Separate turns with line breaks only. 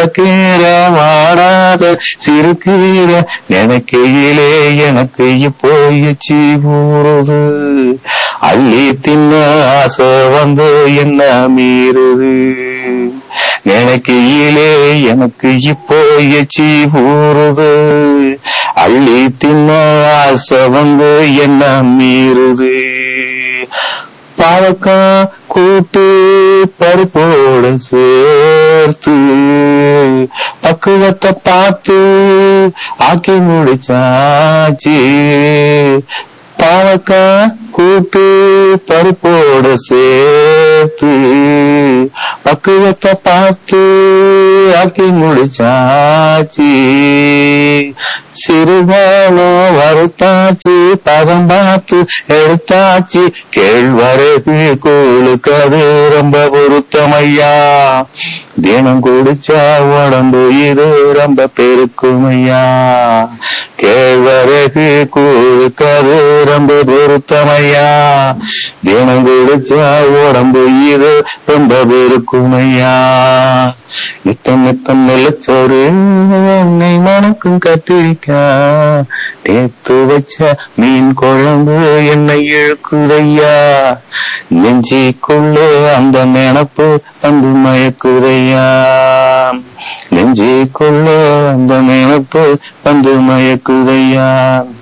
பறக்கிற வாடாத சிறுக்கீர நினைக்கையிலே எனக்கு இப்போ எச்சி ஊறுது அள்ளி தின்ன ஆசை வந்து என்ன மீறுது நினைக்கையிலே எனக்கு இப்போ எச்சி ஊறுது அள்ளி தின்ன ஆசை வந்து என்ன மீறுது பாவக்கா கூட்டு பருப்போட சேர்த்து பக்குவத்தை பார்த்து ஆக்கி முடிச்சாச்சு பாவக்கா கூட்டு பருப்போட சேர்த்து பக்குவத்தை பார்த்து ஆக்கி முடிச்சாச்சு சிறுபாலம் வறுத்தாச்சு பதம் பார்த்து எடுத்தாச்சு கேழ்வரகு கூழுக்கு அது ரொம்ப பொருத்தமையா தினம் குடிச்சா உடம்பு இது ரொம்ப பெருக்குமையா கேழ்வரகு கூழுக்கு அது ரொம்ப பொருத்தமையா தினம் குடிச்சா உடம்பு இது ரொம்ப பெருக்குமையா நித்தம் நித்தம் நிலச்சோறு என்னை மணக்கும் கத்திரிக்கா நேத்து வச்ச மீன் குழம்பு என்னை இழுக்குதையா நெஞ்சிக்குள்ள அந்த நினப்பு வந்து மயக்குதையா நெஞ்சிக்குள்ள அந்த நினப்பு வந்து மயக்குதையா